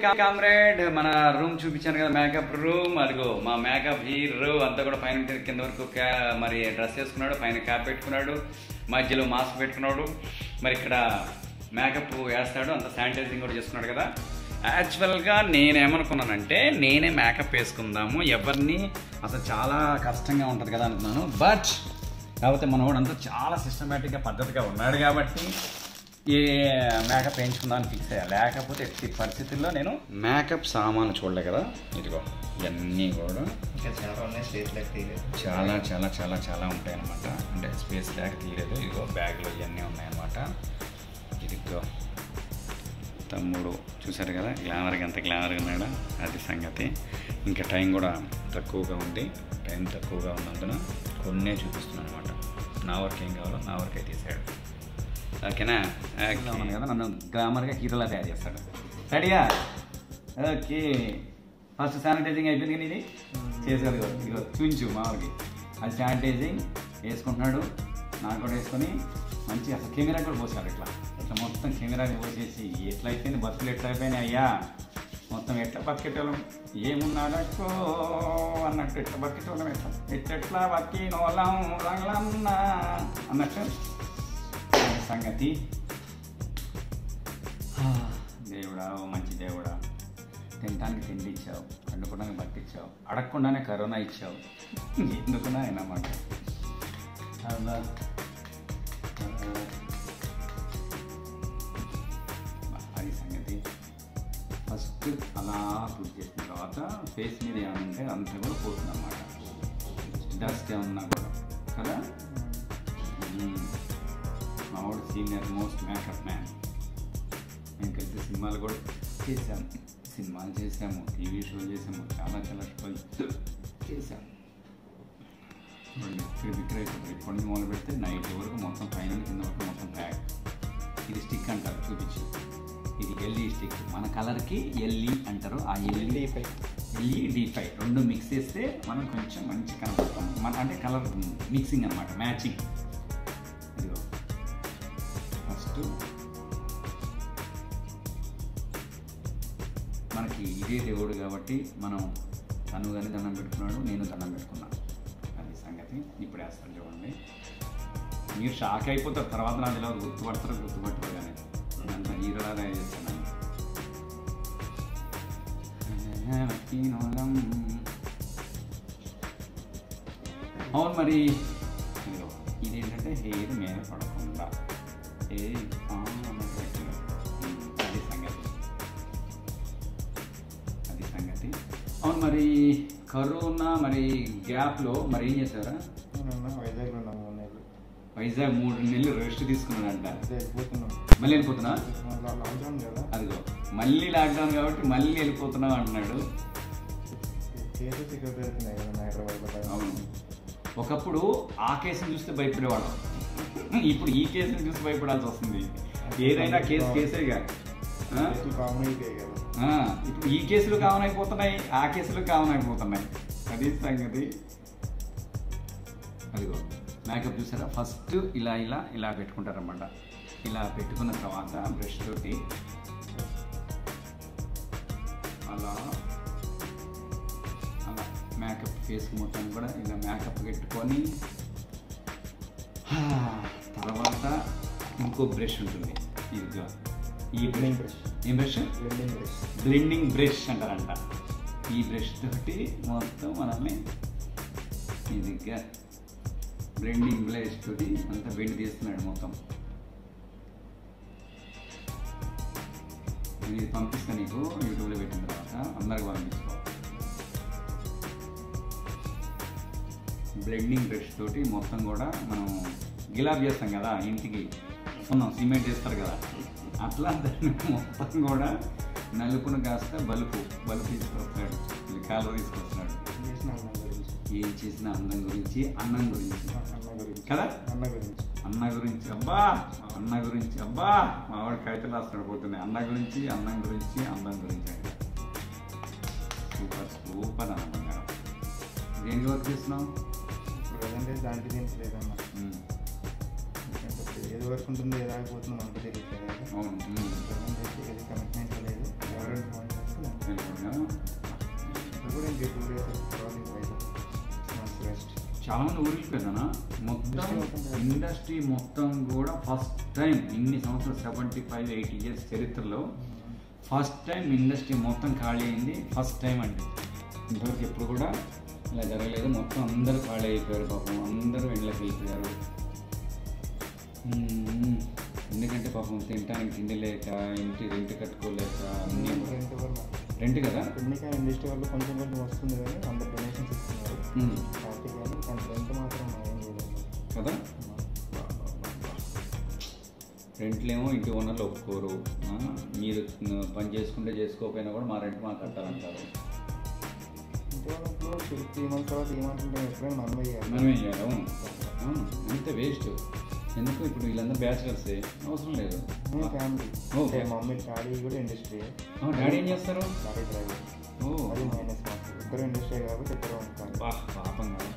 Comrade మన room చూపించాను కదా మేకప్ రూమ్ అదిగో మా మేకప్ హీరో అంతా కూడా పైన నుంచి కింద వరకు క్యా- మరి డ్రెస్ వేసుకున్నాడు పైన క్యాప్ పెట్టుకున్నాడు మధ్యలో మాస్క్ పెట్టుకున్నాడు మరి ఇక్కడ మేకప్ వేస్తాడు అంత శానిటైజింగ్ కూడా చేసుకున్నాడు కదా యాక్చువల్గా నేనేమనుకున్నానంటే నేనే మేకప్ వేసుకుందాము ఎవరిని అసలు చాలా కష్టంగా ఉంటుంది కదా అనుకున్నాను బట్ కాకపోతే మనవాడు అంతా చాలా సిస్టమేటిక్గా పద్ధతిగా ఉన్నాడు కాబట్టి ఏ మేకప్ వేయించుకుందామని ఫిక్స్ అయ్యా లేకపోతే ఎట్టి పరిస్థితుల్లో నేను మేకప్ సామాన్లు చూడలే కదా ఇదిగో ఇవన్నీ కూడా ఇంకా చాలా ఉన్నాయి స్టేట్ లెక్క తీయలేదు చాలా చాలా చాలా చాలా ఉంటాయి అన్నమాట అంటే స్పేస్ లేక తీయలేదు ఇదిగో బ్యాగ్లో ఇవన్నీ ఉన్నాయన్నమాట ఇదిగో తమ్ముడు చూశారు కదా గ్లామర్గా ఎంత గ్లామర్గా ఉన్నాడా అది సంగతి ఇంకా టైం కూడా తక్కువగా ఉంది టైం తక్కువగా ఉన్నందున కొన్నే చూపిస్తున్నాను అనమాట నా వర్క్ ఏం కావాలో నా వర్క్ అయితే తీసాడు ఓకేనా ఉన్నాను కదా నన్ను గ్లామర్గా హీరోలా తయారు చేస్తాడు రెడీయా ఓకే ఫస్ట్ శానిటైజింగ్ అయిపోయింది కానీ ఇది చేసేది ఇదిగో ఇదిగో చూపించు మామూలుకి అది శానిటైజింగ్ వేసుకుంటున్నాడు నాకు కూడా వేసుకొని మంచి అసలు కెమెరా కూడా పోసాడు ఇట్లా ఇట్లా మొత్తం కెమెరాకి పోసేసి ఎట్లా అయిపోయింది బస్సులు ఎట్లా అయిపోయినాయి అయ్యా మొత్తం ఎట్లా బతికెట్టోళ్ళం ఏమున్నాడో అన్నట్టు ఎట్లా బతికెట్టోళ్ళం ఎట్లా ఎట్లెట్లా బతికినోళ్ళం రంగులన్నా అన్నట్టు అది సంగతి ఆ, దేవుడా ఓ మంచి దేవుడా తినడానికి తిండి ఇచ్చావు వండుకోవడానికి బట్టి ఇచ్చావు అడగకుండానే కరోనా ఇచ్చావు ఎందుకున్నా అయినా మాట అలా అది సంగతి ఫస్ట్ అలా పూజ చేసిన తర్వాత ఫేస్ మీద ఏమైనా ఉంటే అంతా కూడా పోతుంది అన్నమాట డస్ట్ ఏమన్నా కూడా కదా మ్మ్. మా వాడు సీనియర్ మోస్ట్ మేకప్ మ్యాన్ మేము కలిసి సినిమాలు కూడా చేసాము సినిమాలు చేసాము టీవీ షోలు చేసాము చాలా చాలా షోలు చేసాము ఇక్కడ బిక్ర అయిపోతుంది ఇప్పటి నుంచి మొదలు పెడితే నైట్ వరకు మొత్తం పైన నుండి కింద వరకు మొత్తం ప్యాక్ ఇది స్టిక్ అంటారు చూపించి ఇది ఎల్ఈ స్టిక్ మన కలర్కి ఎల్ఈ అంటారు ఆ L E five. L E D five రెండు మిక్స్ చేస్తే మనం కొంచెం మంచి కనపడతాం మన అంటే కలర్ మిక్సింగ్ అనమాట మ్యాచింగ్ ఇదిగో ఫస్ట్ మనకి ఇదే దేవుడు కాబట్టి మనం తను కానీ దండం పెట్టుకున్నాడు నేను దండం పెట్టుకున్నాను అది సంగతి ఇప్పుడు వేస్తాను చూడండి మీరు షాక్ అయిపోతారు తర్వాత నాకు ఇలా గుర్తుపడతారు గుర్తుపట్టరు కానీ అంత హీరోలాగా చేస్తున్నాను అవును మరి ఇదిగో ఇది ఏంటంటే హెయిర్ మీద పడకుండా ఏ ఆ అన్నట్టు పెట్టిన. ఉమ్, అది సంగతి అది సంగతి అవును మరి కరోనా మరి గ్యాప్లో మరి ఏం చేశారా అవునన్నా వైజాగ్లో ఉన్నాము మూడు నెలలు వైజాగ్ మూడు నెలలు రెస్ట్ తీసుకున్నాడంట అదే వెళ్ళిపోతున్నాం మళ్ళీ వెళ్ళిపోతున్నా మళ్ళీ లాక్డౌన్ కదా అదిగో మళ్ళీ లాక్డౌన్ కాబట్టి మళ్ళీ వెళ్ళిపోతున్నావు అంటున్నాడు కేసెస్ ఇక్కడ పెరుగుతున్నాయి కదా హైదరాబాద్లో అవును ఒకప్పుడు ఆ కేసుని చూస్తే భయపడేవాళ్ళం ఇప్పుడు ఈ కేసుని చూసి భయపడాల్సి వస్తుంది ఏదైనా కేసు కేసేగా ఆ? కేసులు కామన్ అయిపోయాయి కదా ఆ, ఇప్పుడు ఈ కేసులు కామన్ అయిపోతున్నాయి ఆ కేసులు కామన్ అయిపోతున్నాయి అది సంగతి అదిగో మేకప్ చూసారా ఫస్ట్ ఇలా ఇలా ఇలా పెట్టుకుంటారన్నమాట ఇలా పెట్టుకున్న తర్వాత బ్రష్ తోటి అలా అలా మేకప్ ఫేస్ మొత్తం కూడా ఇలా మేకప్ పెట్టుకొని హా, తర్వాత ఇంకో బ్రష్ ఉంటుంది ఇదిగా ఈ Blending బ్రష్ brush. ఏం brush blending brush blending brush అంటారంట ఈ బ్రష్ తోటి మొత్తం మనల్ని ఇదిగా బ్లెండింగ్ బ్రష్ తోటి అంతా బెండ్ తీస్తున్నాడు మొత్తం నేను ఇది పంపిస్తాను నీకు యూట్యూబ్లో పెట్టిన తర్వాత అందరికి పంపించుకో బ్లెండింగ్ బ్రష్ తోటి మొత్తం కూడా మనం గిలాబ్ చేస్తాం కదా ఇంటికి సున్నం సిమెంట్ చేస్తారు కదా అట్లా దాన్ని మొత్తం కూడా నలుపును కాస్త బలుపు బలుపు తీసుకొస్తున్నాడు ఇది కాలువ తీసుకొస్తున్నాడు చేసిన అన్న గురించి ఏం చేసిన అందం గురించి అన్నం గురించి అన్న గురించి కదా అన్న గురించి అన్న గురించి అబ్బా అన్న గురించి అబ్బా మావాడు కవితలు రాస్తాడు పోతున్నాయి అన్న గురించి అన్నం గురించి అందం గురించి అంటే సూపర్ సూపర్ అన్న బంగారం దేనికి వర్క్ చేస్తున్నావు ఇప్పుడు ప్రజెంట్ దాంట్లో దీనికి లేదన్న ఉమ్, ఎందుకంటే ఏది వరకు ఉంటుందో ఏది ఆగిపోతుందో మనకి తెలియట్లేదు కదా అవును ఉమ్. ప్రజెంట్ అయితే ఏది కమిట్మెంట్ లేదు ఎవరైనా ఫోన్ చేస్తే వస్తుందండి వెళ్ళిపోయినా ఇప్పుడు కూడా ఇంకే టూ డేస్ తర్వాత ఇంకా అయిపోతుంది మంత్స్ రెస్ట్ చాలా మంది ఊరికి పెద్దనా మొత్తం Industry మొత్తం కాదు. ఇండస్ట్రీ మొత్తం కూడా ఫస్ట్ టైం ఇన్ని సంవత్సరాలు సెవెంటీ ఫైవ్ ఎయిటీ ఇయర్స్ చరిత్రలో ఫస్ట్ టైం ఇండస్ట్రీ మొత్తం ఖాళీ అయింది ఫస్ట్ టైం అండి ఇంతవరకు ఎప్పుడు కూడా ఇలా జరగలేదు మొత్తం అందరూ ఖాళీ అయిపోయారు పాపం అందరూ ఇండ్లకి వెళ్ళిపోయారు మ్మ్. ఎందుకంటే పాపం తినడానికి తిండి లేక ఇంటి రెంట్ కట్టుకోలేక అన్నీ రెంట్ వల్ల రెంట్ కదా ఎన్నికైనా ఇండస్ట్రీ వల్ల కొంచెం కొంచెం వస్తుంది కానీ అందరు డొనేషన్స్ ఇస్తున్నారు మ్మ్. పార్టీ కానీ కానీ రెంట్ మాత్రం ఏం చేయలేదు కదా రెంట్లేమో ఇంటి ఓనర్లు ఒప్పుకోరు ఆ, మీరు ఆ, పని చేసుకుంటే చేసుకోకపోయినా కూడా మా రెంట్ మాకు కట్టాలంటారు ఇంటి వాళ్ళకి త్రీ మంత్స్ తర్వాత ఏమంటుంటే ఎప్పుడైనా మనమే చేయాలి మనం ఏం చేయాలి అవును అవును అంతే వేస్ట్ ఎందుకు ఇప్పుడు వీళ్ళందరూ బ్యాచిలర్స్ అవసరం లేదు మేము ఫ్యామిలీ ఓ. అంటే మమ్మీ డాడీ కూడా ఇండస్ట్రీ ఆ, డాడీ ఏం చేస్తారు డాడీ డ్రైవర్ ఓ అది మైనస్ మాకు ఇద్దరు ఇండస్ట్రీ కాబట్టి ఇద్దరు ఉంటారు బా పాపం కదా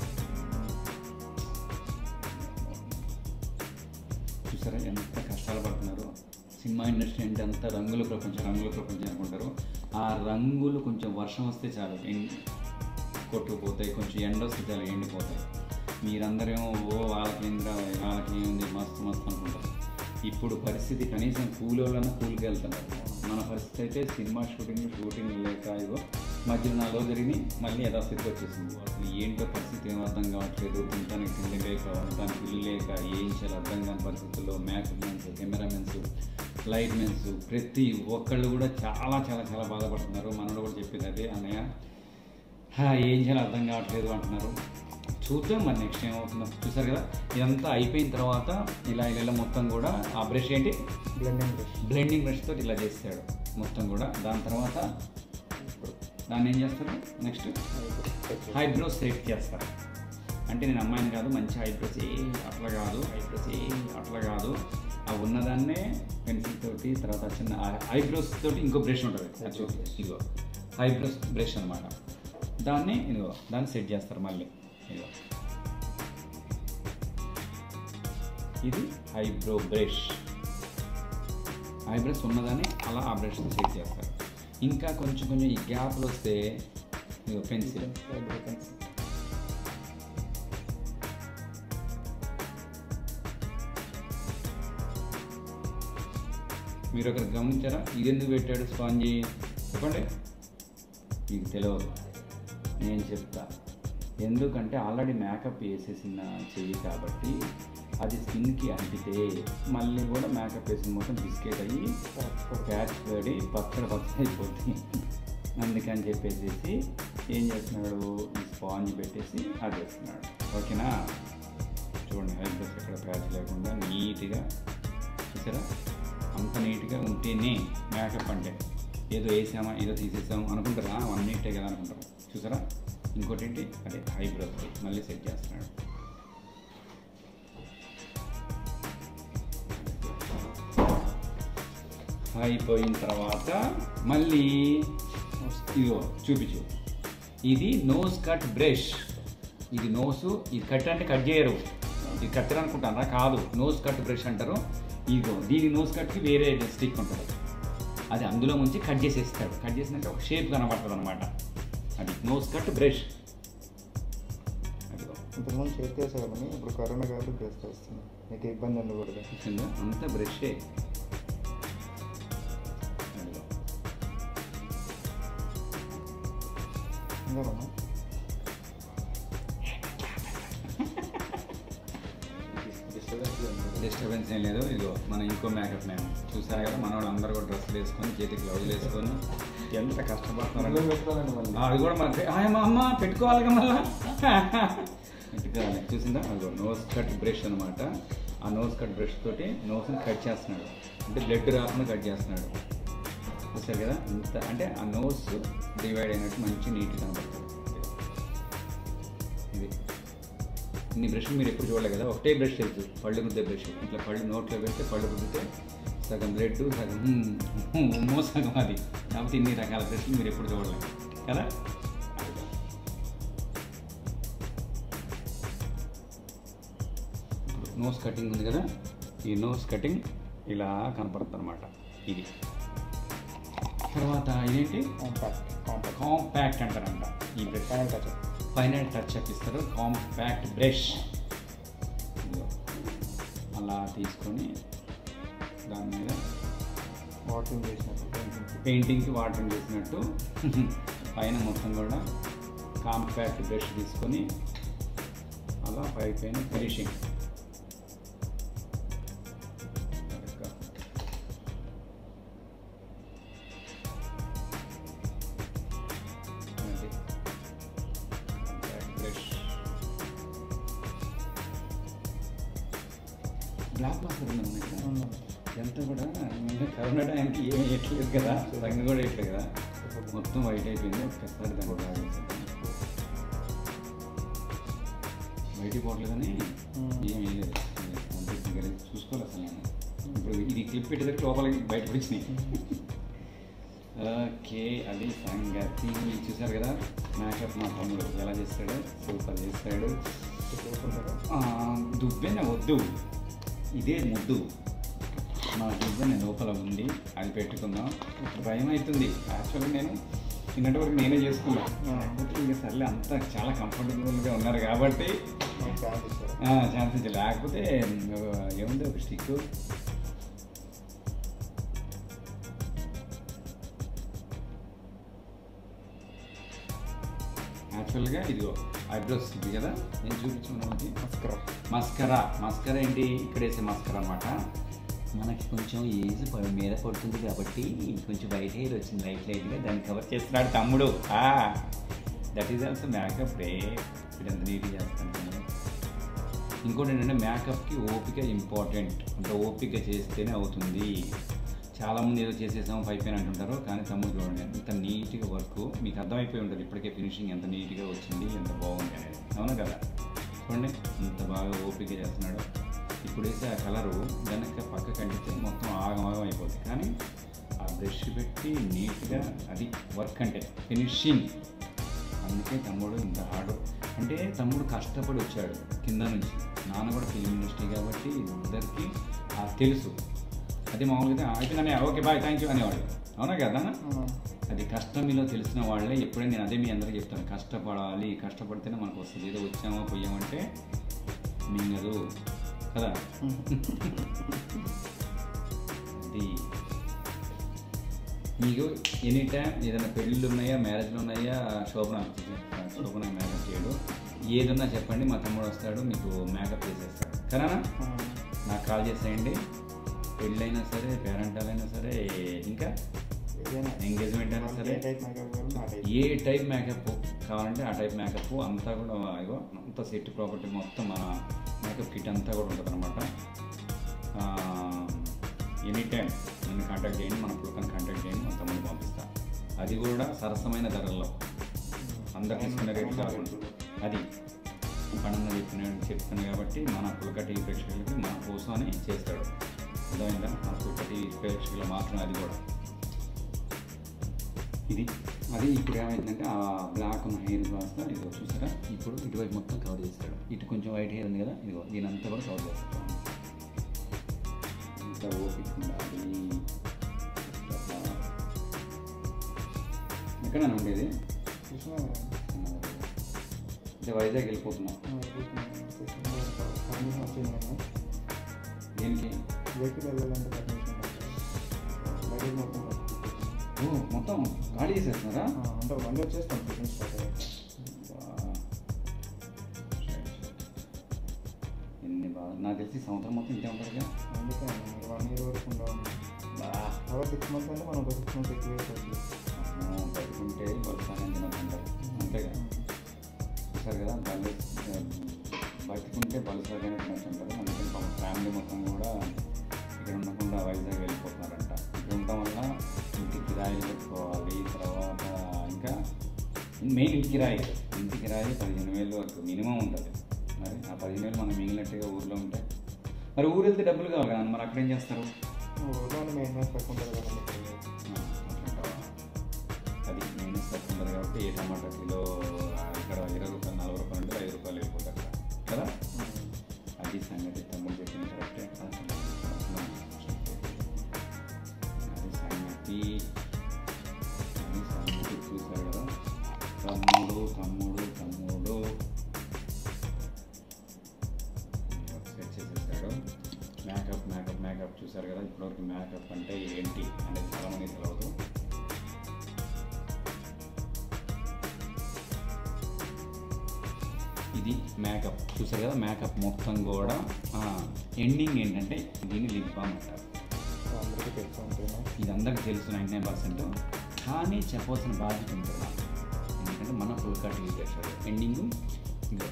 చూసారా ఎంత కష్టాలు పడుతున్నారు సినిమా ఇండస్ట్రీ అంటే అంత రంగుల ప్రపంచం రంగుల ప్రపంచం అనుకుంటారు ఆ రంగులు కొంచెం వర్షం వస్తే చాలు ఎం- కొట్టుకుపోతాయి కొంచెం ఎండ వస్తే చాలు ఎండిపోతాయి మీరందరేమో ఓ వాళ్ళకి ఏంద్రా వాళ్ళకి ఏముంది మస్తు మస్తు అనుకుంటారు ఇప్పుడు పరిస్థితి కనీసం కూలి వాళ్ళన్నా కూలికి వెళ్తున్నారు మన పరిస్థితి అయితే సినిమా షూటింగ్ షూటింగ్ లేక ఇగో మధ్యలో నాలో జరిగి మళ్ళీ యథాస్థితికి వచ్చేసింది అసలు ఏంటో పరిస్థితి ఏం అర్థం కావట్లేదు తినడానికి తిండి లేక దానికి ఇల్లు లేక ఏం చేయాలి అర్థం కాని పరిస్థితుల్లో makeup mens cameramens light mens ప్రతి ఒక్కళ్ళు కూడా చాలా చాలా చాలా బాధపడుతున్నారు మనోడు కూడా చెప్పేది అదే అన్నయ్య "హా, ఏం చేయాలో అర్థం కావట్లేదు అంటున్నారు చూద్దాం మరి నెక్స్ట్ ఏమవుతుందో చూసారు కదా ఇదంతా అయిపోయిన తర్వాత ఇలా ఇలా ఇలా మొత్తం కూడా ఆ బ్రష్ ఏంటి బ్లెండింగ్ బ్రష్ బ్లెండింగ్ బ్రష్తో ఇలా చేస్తాడు మొత్తం కూడా దాని తర్వాత దాన్ని ఏం చేస్తారు నెక్స్ట్ ఐబ్రోస్ సెట్ చేస్తారు అంటే నేను అమ్మాయిని కాదు మంచి ఐబ్రోస్ ఏ అట్లా కాదు ఐబ్రోస్ ఏ అట్లా కాదు ఆ ఉన్నదాన్నే పెన్సిల్ తోటి తర్వాత చిన్న ఐబ్రోస్ తోటి ఇంకో బ్రష్ ఉంటుంది అది చూపి ఇదిగో ఐబ్రోస్ బ్రష్ అనమాట దాన్ని ఇదిగో దాన్ని సెట్ చేస్తారు మళ్ళీ ఇదిగో ఇది ఐబ్రో బ్రష్ ఐబ్రష్ ఉన్నదాన్ని అలా ఆ బ్రష్ సెట్ చేస్తారు ఇంకా కొంచెం కొంచెం ఈ గ్యాప్లు వస్తే ఇదిగో పెన్సిల్ మీరు ఒకరు గమనించారా ఇది ఎందుకు పెట్టాడు స్పాంజీ చెప్పండి మీకు తెలియదు నేను చెప్తా ఎందుకంటే ఆల్రెడీ మేకప్ వేసేసిన చెయ్యి కాబట్టి అది స్కిన్కి అంటితే మళ్ళీ కూడా మేకప్ వేసిన మొత్తం బిస్కెట్ అయ్యి ప్యాచ్ పడి పచ్చడి పచ్చడి అయిపోతుంది అందుకని చెప్పేసి ఏం చేస్తున్నాడు ఈ స్పాంజ్ పెట్టేసి అది వేస్తున్నాడు ఓకేనా చూడండి ఐబ్రోస్ ఎక్కడ ప్యాచ్ లేకుండా నీట్గా చూసారా అంత నీట్గా ఉంటేనే మేకప్ అంటే ఏదో వేసామా ఏదో తీసేసాము అనుకుంటారా వన్ నీటే కదా అనుకుంటారు చూసారా ఇంకోటి ఏంటి అదే ఐబ్రోస్ మళ్ళీ సెట్ చేస్తున్నాడు అయిపోయిన తర్వాత మళ్ళీ ఇదిగో చూపించు ఇది నోస్ కట్ బ్రష్ ఇది నోసు ఇది కట్ అంటే కట్ చేయరు ఇది కట్టరు అనుకుంటారా కాదు నోస్ కట్ బ్రష్ అంటారు ఇదిగో దీని నోస్ కట్కి వేరే స్టిక్ ఉంటుంది అది అందులో ముంచి కట్ చేసేస్తాడు కట్ చేసినాక ఒక షేప్ కనబడుతుంది అనమాట అది నోస్ కట్ బ్రష్ అదిగో ఇంతకుముందు చేతి వేసేవాళ్ళని ఇప్పుడు కరోనా కాబట్టి బ్రష్ వస్తుంది మీకు ఇబ్బంది ఉండకూడదు చూసిందా అంత బ్రషే అదిగో ఇంకా మనం డిస్టర్బెన్స్ ఏం లేదు ఇదిగో మన ఇంకో మేకప్ మ్యాన్ చూసారు కదా మనవాడు అందరు కూడా డ్రెస్సులు వేసుకొని చేతికి గ్లౌజులు వేసుకొని ఎంత కష్టపడుతున్నారు పెట్టుకోవాలండి మళ్ళీ ఆ, అది కూడా మనకి ఆయమ్మ అమ్మ పెట్టుకోవాలి మళ్ళా పెట్టుకోవాలి చూసిందా అదిగో నోస్ కట్ బ్రష్ అనమాట ఆ నోస్ కట్ బ్రష్ తోటి నోస్ని కట్ చేస్తున్నాడు అంటే బ్లడ్ రాకుండా కట్ చేస్తున్నాడు చూసారు కదా ఇంత అంటే ఆ నోస్ డివైడ్ అయినట్టు మంచి నీట్గా కనబడుతుంది ఇది ఇన్ని బ్రష్లు మీరు ఎప్పుడు చూడలేదు కదా ఒకటే బ్రష్ తెలుసు పళ్ళు రుద్దే బ్రష్ ఇట్లా పళ్ళు నోట్లో పెడితే పళ్ళు రుద్దితే సగం బ్లడ్ సగం ఉమ్మో సగం అది కాబట్టి ఇన్ని రకాల బ్రష్లు మీరు ఎప్పుడు చూడలేదు కదా నోస్ కటింగ్ ఉంది కదా ఈ నోస్ కటింగ్ ఇలా కనపడుతుంది అనమాట ఇది తర్వాత ఇదేంటి కాంపాక్ట్ కాంపాక్ట్ కాంపాక్ట్ అంటారంట ఈ brush final touch final touch up ఇస్తారు కాంపాక్ట్ బ్రష్ ఇదిగో. అలా తీసుకొని దాని మీద వాటరింగ్ చేసినట్టు పెయింటింగ్ పెయింటింగ్కి వాటర్ చేసినట్టు పైన మొత్తం కూడా కాంపాక్ట్ బ్రష్ తీసుకొని అలా పై పైన ఫినిషింగ్ బ్రష్ బ్లాక్ మాస్టర్ ఉంది ఇక్కడ ఎంత కూడా అంటే కరోనా టైంకి ఏమి వేయట్లేదు కదా రంగు కూడా వేయట్లేదు కదా మొత్తం వైట్ అయిపోయింది ఒక్కసారి దాన్ని బాగా వేసేద్దాం. బయటికి పోవట్లేదని Hmm. ఏం వేయలేదు అంతే ఇంకా చూసుకోవాలి అసలు నేను ఇప్పుడు ఇది క్లిప్ పెట్టేసరికి లోపలికి బయటకు వచ్చినాయి ఓకే అది సంగతి చూసారు కదా మేకప్ మా తమ్ముడు ఎలా చేస్తాడు సూపర్ చేస్తాడు ఆ, దువ్వెన వద్దు ఇదే ముద్దు మా దువ్వెన లోపల ఉంది అది పెట్టుకుందాం ఇప్పుడు భయం అవుతుంది యాక్చువల్గా నేను చిన్నటి వరకు నేనే చేసుకున్నా ఆ. కాకపోతే ఇక సర్లే అంతా చాలా కంఫర్టబుల్గా ఉన్నారు కాబట్టి ఛాన్స్ ఇస్తారు ఛాన్స్ ఇచ్చి లేకపోతే ఆ, ఏముంది ఒక స్టిక్ యాక్చువల్గా ఇదిగో ఐబ్రోస్ ఇది కదా నేను చూపించాను మనకి మస్కరా మస్కరా మస్కరా ఏంటి ఇక్కడ వేసే మస్కరా అనమాట మనకి కొంచెం ఏజ్ ప- మీద పడుతుంది కాబట్టి కొంచెం వైట్ హెయిర్ వచ్చింది లైట్ లైట్గా దాన్ని కవర్ చేస్తున్నాడు తమ్ముడు దట్ ఈస్ ఆల్సో మేకప్ రే ఇప్పుడు ఎంత నీట్గా చేస్తాను తమ్ముడు. ఇంకోటి ఏంటంటే మేకప్కి ఓపిక ఇంపార్టెంట్ అంత ఓపిక చేస్తేనే అవుతుంది చాలామంది ఏదో చేసేసాం అయిపోయిన అంటుంటారు కానీ తమ్ముడు చూడండి ఎంత నీట్గా వర్క్ మీకు అర్థమైపోయి ఉంటుంది ఇప్పటికే ఫినిషింగ్ ఎంత నీట్గా వచ్చింది ఎంత బాగుంది అనేది అవునా కదా చూడండి ఎంత బాగా ఓపిక చేస్తున్నాడు ఇప్పుడు వేసే ఆ కలరు వెనక పక్క కంటితే మొత్తం ఆగం ఆగం అయిపోతుంది కానీ ఆ బ్రష్ పెట్టి నీట్గా అది వర్క్ అంటే ఫినిషింగ్ అందుకే తమ్ముడు ఇంత హార్డ్ అంటే తమ్ముడు కష్టపడి వచ్చాడు కింద నుంచి నాన్న కూడా ఫిలిం ఇండస్ట్రీ కాబట్టి ఇద్దరికి ఆ తెలుసు అది మామూలుగా అయిపోయిందనే ఓకే బాయ్ థ్యాంక్ యూ అనేవాడు అవునా కదా అది కష్టం మీలో తెలిసిన వాళ్ళే ఎప్పుడైనా నేను అదే మీ అందరికీ చెప్తాను కష్టపడాలి కష్టపడితేనే మనకు వస్తుంది ఏదో వచ్చామో పోయామంటే మింగదు కదా అది మీకు ఎనీ టైం ఏదైనా పెళ్ళిళ్ళు ఉన్నాయా మ్యారేజ్లు ఉన్నాయా శోభన శోభన మేకప్ చేయడు ఏదన్నా చెప్పండి మా తమ్ముడు వస్తాడు మీకు మేకప్ చేసేస్తాడు కదా నాకు కాల్ చేసేయండి పెళ్ళైనా సరే పేరెంటాల్ అయినా సరే ఇంకా ఏదైనా ఎంగేజ్మెంట్ అయినా సరే ఏ టైప్ మేకప్ కావాలో ఆ టైప్ ఏ టైప్ మేకప్ కావాలంటే ఆ టైప్ మేకప్ అంతా కూడా ఇగో అంత సెట్ ప్రాపర్టీ మొత్తం మన మేకప్ కిట్ అంతా కూడా ఉంటుంది అనమాట ఎనీ టైం నన్ను కాంటాక్ట్ చేయండి మన పులకని కాంటాక్ట్ చేయండి మన తమ్ముడు పంపిస్తా అది కూడా సరసమైన ధరల్లో అందరు తీసుకునే రేటు కాకుండా అది పనున్న చెప్పిన చెప్తాను కాబట్టి మన పులక టీవీ ప్రేక్షకులకి మన కోసం అని చేస్తాడు అర్థమైందా మన పులక టీవీ ప్రేక్షకులు మాత్రం అది కూడా ఇది అది ఇప్పుడు ఏమైందంటే ఆ బ్లాక్ ఉన్న హెయిర్ కాస్త ఇదిగో చూసారా ఇప్పుడు ఇటువైపు మొత్తం కవర్ చేస్తాడు ఇటు కొంచెం వైట్ హెయిర్ ఉంది కదా ఇదిగో దీని అంతా కూడా కవర్ చేస్తాడు ఇంత ఓపిక ఉండాలి ఎక్కడ ఉండేది చూసినా అంటే వైజాగ్ వెళ్ళిపోతున్నాం పర్మిషన్ వచ్చింది నేను దేనికి వెహికల్ వెళ్ళాలంటే పర్మిషన్ లగేజ్ మొత్తం ఓ మొత్తం ఖాళీ చేసేస్తున్నారా ఆ, అంటే బండి వచ్చేస్తాం బిజినెస్ స్టార్ట్ అయ్యాక. వా. ఎన్ని బాగా నాకు తెలిసి సంవత్సరం మొత్తం ఇంతే ఉంటారుగా అందుకే వన్ ఇయర్ వరకు ఉండవు బా అలా సిక్స్ మంత్స్ అంటే మనం ఒక సిక్స్ మంత్స్ ఎక్కువ వేసుకోవచ్చు అమ్మో, బతుకుంటే బతుకానే తినకుంటారు అంతేగా చూసారు కదా బలి బతుకుంటే బలిసాగానే తినొచ్చుంటారు అందుకని పాపం ఫ్యామిలీ మొత్తం కూడా ఇక్కడ ఉండకుండా వైజాగ్ వెళ్ళిపోతున్నారంట ఇక్కడ ఉండటం వల్ల ఇంటి కిరాయిలు పెట్టుకోవాలి తర్వాత ఇంకా మెయిన్ ఇంటి కిరాయి ఇంటి కిరాయి పదిహేను వేలు వరకు మినిమం ఉంటుంది మరి ఆ పదిహేను వేలు మనం మిగిలినట్టుగా ఊర్లో ఉంటే మరి ఊరు వెళ్తే డబ్బులు కావాలి కదా మరి అక్కడ ఏం చేస్తారు ఊళ్ళో మెయింటెనెన్స్ తక్కువ ఉంటుంది కదండి ఆ, అట్లంటావా? అది మైనస్ తక్కువ ఉంటుంది కాబట్టి ఏ టమాటా కిలో ఆ, ఇక్కడ ఇరవై రూపాయలు నలభై రూపాయలు ఉంటే ఐదు రూపాయలు వెళ్ళిపోతారు అక్కడ కదా అది సంగతి తమ్ముడు చెప్పింది కరెక్టే అసలు అసలు అది సంగతి చూసారు కదా ఇప్పటివరకు మేకప్ అంటే ఏంటి అనేది చాలామంది తెలియదు ఇది మేకప్ చూసారు కదా మేకప్ మొత్తం కూడా ఎండింగ్ ఏంటంటే దీన్ని లిప్ బామ్ అంటారు అందరికీ తెలుసు ఉంటుందా ఇది అందరికీ తెలుసు నైంటీ నైన్ పర్సెంట్ కానీ చెప్పవలసిన బాధ్యత ఉంటుంది నాకు ఎందుకంటే మన ఫుల్ కట్ యూజ్ చేస్తాడు ఎండింగ్ ఇదో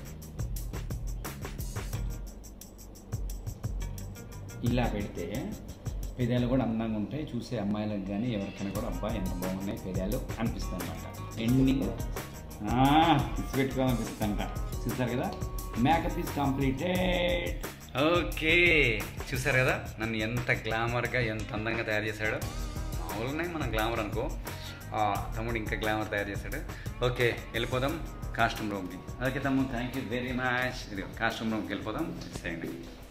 ఇలా పెడితే పెదాలు కూడా అందంగా ఉంటాయి చూసే అమ్మాయిలకు కానీ ఎవరికైనా కూడా అబ్బాయి ఎంత బాగున్నాయి పెదాలు అనిపిస్తుంది అనమాట ఎండింగ్ పెట్టుకోవాలనిపిస్తుందంట చూసారు కదా మేకప్ ఈజ్ కంప్లీటెడ్ ఓకే చూసారు కదా నన్ను ఎంత గ్లామర్గా ఎంత అందంగా తయారు చేశాడు మామూలుగానే మనం గ్లామర్ అనుకో ఆ, తమ్ముడు ఇంకా గ్లామర్ తయారు చేశాడు ఓకే వెళ్ళిపోదాం కాస్ట్యూమ్ రూమ్కి ఓకే తమ్ముడు థ్యాంక్ యూ వెరీ మచ్ ఇది కాస్ట్యూమ్ రూమ్కి వెళ్ళిపోదాం చేయండి